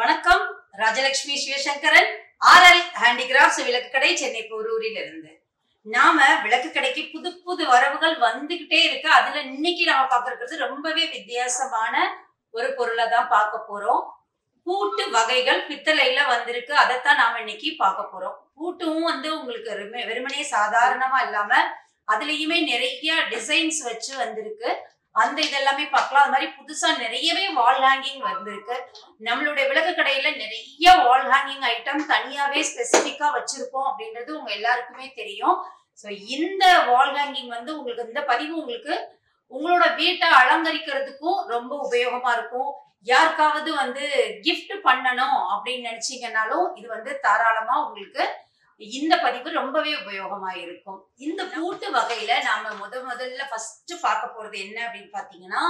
வணக்கம் Rajalakshmi Sivasankaran RL handicrafts விளக்கு கடை சென்னை போரூரில் இருந்து நாம விளக்கு கடைக்கு புது புது வரவுகள் வந்துகிட்டே இருக்கு அதுல இன்னைக்கு நாம பார்க்கறது ரொம்பவே வித்தியாசமான ஒரு பொருளை தான் பார்க்க போறோம் பூட்டு வகைகள் பித்தளையில வந்திருக்கு அதைத்தான் நாம இன்னைக்கு பார்க்க போறோம் பூட்டும் வந்து உங்களுக்கு வெறும- வெறுமனே சாதாரணமா இல்லாம அதுலயுமே நிறைய டிசைன்ஸ் வச்சு வந்திருக்கு அந்த இதெல்லாமே பார்க்கலாம் அது மாதிரி புதுசா நிறையவே வால் ஹேங்கிங் வந்திருக்கு நம்மளுடைய விளக்கு கடையில நிறைய வால் ஹேங்கிங் ஐட்டம் தனியாவே ஸ்பெசிபிக்கா வச்சிருக்கோம் அப்படின்றது உங்க எல்லாருக்குமே தெரியும் ஸோ இந்த வால் ஹேங்கிங் வந்து உங்களுக்கு இந்த பதிவு உங்களுக்கு உங்களோட வீட்டை அலங்கரிக்கிறதுக்கும் ரொம்ப உபயோகமா இருக்கும் யாருக்காவது வந்து gift பண்ணணும் அப்படின்னு நினைச்சீங்கன்னாலும் இது வந்து தாராளமா உங்களுக்கு இந்த பதிவு ரொம்பவே உபயோகமா இருக்கும் இந்த பூட்டு வகையில நாம முத முதல்ல ஃபர்ஸ்ட் பார்க்க போறது என்ன அப்படின்னு பாத்தீங்கன்னா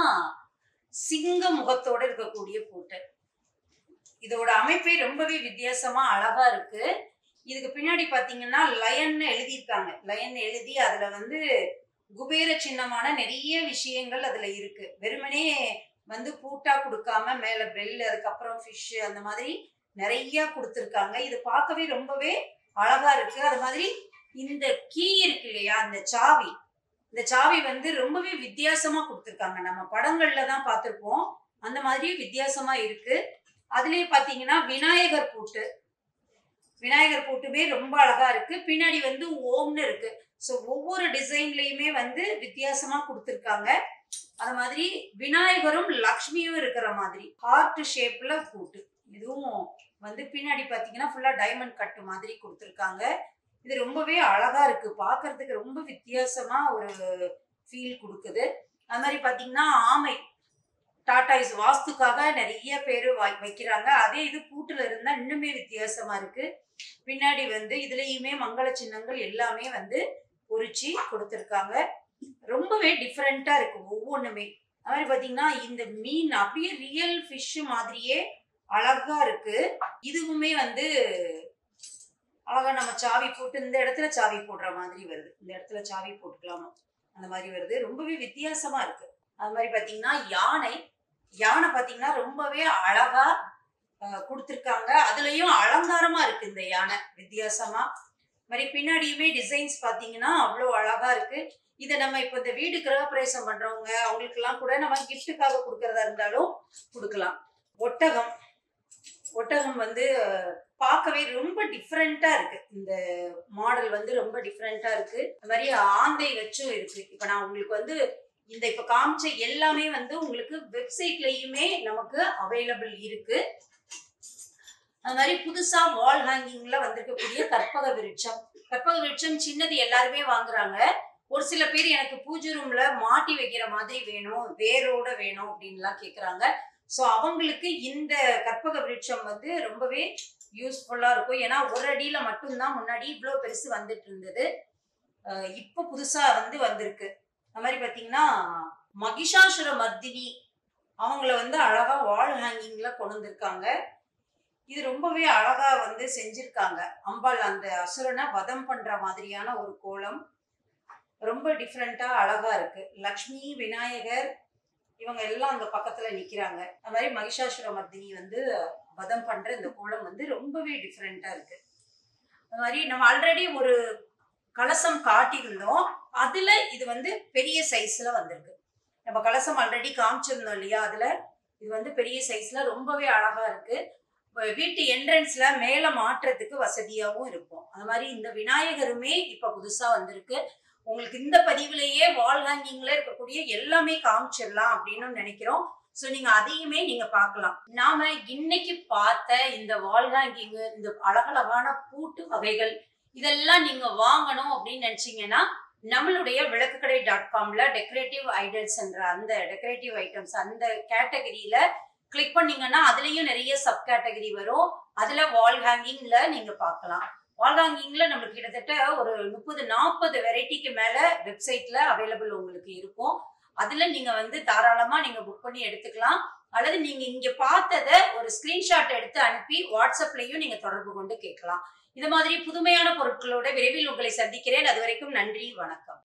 சிங்க முகத்தோட இருக்கக்கூடிய பூட்டு இதோட அமைப்பே ரொம்பவே வித்தியாசமா அழகா இருக்கு இதுக்கு பின்னாடி பாத்தீங்கன்னா லயன்னு எழுதியிருக்காங்க லயன் எழுதி அதுல வந்து குபேர சின்னமான நிறைய விஷயங்கள் அதுல இருக்கு வெறுமனே வந்து பூட்டா கொடுக்காம மேல பெல் அதுக்கப்புறம் ஃபிஷ் அந்த மாதிரி நிறைய கொடுத்துருக்காங்க இது பார்க்கவே ரொம்பவே அழகா இருக்கு அது மாதிரி இந்த கீ இருக்கு இல்லையா அந்த சாவி இந்த சாவி வந்து ரொம்பவே வித்தியாசமா கொடுத்துருக்காங்க நம்ம படங்கள்ல தான் பார்த்திருப்போம் அந்த மாதிரி வித்தியாசமா இருக்கு அதுலயே பாத்தீங்கன்னா விநாயகர் பூட்டு விநாயகர் பூட்டுமே ரொம்ப அழகா இருக்கு பின்னாடி வந்து ஓம்னு இருக்கு ஸோ ஒவ்வொரு டிசைன்லயுமே வந்து வித்தியாசமா கொடுத்துருக்காங்க அது மாதிரி விநாயகரும் லக்ஷ்மியும் இருக்கிற மாதிரி ஹார்ட் ஷேப்ல பூட்டு இதுவும் வந்து பின்னாடி பாத்தீங்கன்னா ஃபுல்லா டைமண்ட் கட்டு மாதிரி கொடுத்துருக்காங்க இது ரொம்பவே அழகா இருக்கு பார்க்கிறதுக்கு ரொம்ப வித்தியாசமா ஒரு ஃபீல் கொடுக்குது அது மாதிரி பாத்தீங்கன்னா ஆமை டாடாய்ஸ் வாஸ்துக்காக நிறைய பேர் வைக்கிறாங்க அதே இது பூட்டுல இருந்தா இன்னுமே வித்தியாசமா இருக்கு பின்னாடி வந்து இதுலயுமே மங்கள சின்னங்கள் எல்லாமே வந்து பொறிச்சு கொடுத்துருக்காங்க ரொம்பவே டிஃப்ரெண்டா இருக்கு ஒவ்வொன்றுமே அது மாதிரி பாத்தீங்கன்னா இந்த மீன் அப்படியே ரியல் ஃபிஷ் மாதிரியே அழகா இருக்கு இதுவுமே வந்து அழகா நம்ம சாவி போட்டு இந்த இடத்துல சாவி போடுற மாதிரி வருது இந்த இடத்துல சாவி போட்டுக்கலாமா அந்த மாதிரி வருது ரொம்பவே வித்தியாசமா இருக்கு அது மாதிரி பாத்தீங்கன்னா யானை யானை பாத்தீங்கன்னா ரொம்பவே அழகா அஹ், கொடுத்திருக்காங்க அதுலயும் அலங்காரமா இருக்கு இந்த யானை வித்தியாசமா மாதிரி பின்னாடியுமே டிசைன்ஸ் பாத்தீங்கன்னா அவ்வளோ அழகா இருக்கு இதை நம்ம இப்போ இந்த வீடு கிரகப்பிரவேசம் பண்றவங்க அவங்களுக்கெல்லாம் கூட நம்ம கிஃப்ட்டுக்காக கொடுக்கறதா இருந்தாலும் கொடுக்கலாம் ஒட்டகம் ஒட்டகம் வந்து அஹ், பார்க்கவே ரொம்ப டிஃப்ரெண்டா இருக்கு இந்த மாடல் வந்து ரொம்ப டிஃப்ரெண்டா இருக்கு அது மாதிரி ஆந்தை வச்சும் இருக்கு இப்போ நான் உங்களுக்கு வந்து இந்த இப்ப காமிச்ச எல்லாமே வந்து உங்களுக்கு வெப்சைட்லயுமே நமக்கு அவைலபிள் இருக்கு அது மாதிரி புதுசா வால் ஹேங்கிங்ல வந்திருக்கக்கூடிய கற்பக விருட்சம் கற்பக விருட்சம் சின்னது எல்லாருமே வாங்குறாங்க ஒரு சில பேர் எனக்கு பூஜை ரூம்ல மாட்டி வைக்கிற மாதிரி வேணும் வேரோட வேணும் அப்படின்லாம் கேக்குறாங்க ஸோ அவங்களுக்கு இந்த கற்பக விருட்சம் வந்து ரொம்பவே யூஸ்ஃபுல்லா இருக்கும் ஏன்னா ஒரு அடியில மட்டும்தான் முன்னாடி இவ்வளோ பெருசு வந்துட்டு இருந்தது அஹ் இப்போ புதுசா வந்து வந்திருக்கு அது மாதிரி பார்த்தீங்கன்னா மகிஷாசுர மர்தினி அவங்கள வந்து அழகா வால் ஹேங்கிங்ல கொண்டு வந்திருக்காங்க இது ரொம்பவே அழகா வந்து செஞ்சிருக்காங்க அம்பாள் அந்த அசுரனை வதம் பண்ற மாதிரியான ஒரு கோலம் ரொம்ப டிஃப்ரெண்டா அழகா இருக்கு லக்ஷ்மி விநாயகர் இவங்க எல்லாம் அங்க பக்கத்துல நிக்கிறாங்க அது மாதிரி மகிஷாசுர மர்தினி வந்து வதம் பண்ற இந்த கோலம் வந்து ரொம்பவே டிஃப்ரெண்டா இருக்கு அது மாதிரி நம்ம ஆல்ரெடி ஒரு கலசம் காட்டியிருந்தோம் அதுல இது வந்து பெரிய சைஸ்ல வந்திருக்கு நம்ம கலசம் ஆல்ரெடி காமிச்சிருந்தோம் இல்லையா அதுல இது வந்து பெரிய சைஸ்ல ரொம்பவே அழகா இருக்கு இப்ப வீட்டு என்ட்ரன்ஸ்ல மேல மாட்டுறதுக்கு வசதியாகவும் இருக்கும் அது மாதிரி இந்த விநாயகருமே இப்ப புதுசா வந்திருக்கு உங்களுக்கு இந்த பதிவுலயே வால் ஹேங்கிங்ல இருக்கக்கூடிய எல்லாமே காமிச்சிடலாம் அப்படின்னு நினைக்கிறோம் ஸோ நீங்க அதையுமே நீங்க பார்க்கலாம் நாம இன்னைக்கு பார்த்த இந்த வால் ஹேங்கிங் இந்த அழகழகான பூட்டு வகைகள் இதெல்லாம் நீங்க வாங்கணும் அப்படின்னு நினைச்சீங்கன்னா நம்மளுடைய விளக்குக்கடை டாட் காம்ல டெக்கரேட்டிவ் ஐடல்ஸ் என்ற அந்த டெக்கரேட்டிவ் ஐட்டம்ஸ் அந்த கேட்டகரியில கிளிக் பண்ணீங்கன்னா அதுலயும் நிறைய சப் கேட்டகரி வரும் அதுல வால் ஹேங்கிங்ல நீங்க பார்க்கலாம் வால் ஹேங்கிங்ல நம்மளுக்கு கிட்டத்தட்ட ஒரு முப்பது நாற்பது வெரைட்டிக்கு மேல வெப்சைட்ல அவைலபிள் உங்களுக்கு இருக்கும் அதுல நீங்க வந்து தாராளமா நீங்க புக் பண்ணி எடுத்துக்கலாம் அல்லது நீங்க இங்க பார்த்ததை ஒரு ஸ்கிரீன்ஷாட் எடுத்து அனுப்பி வாட்ஸ்அப்லயும் நீங்க தொடர்பு கொண்டு கேட்கலாம் இது மாதிரி புதுமையான பொருட்களோட விரைவில் உங்களை சந்திக்கிறேன் அது வரைக்கும் நன்றி வணக்கம்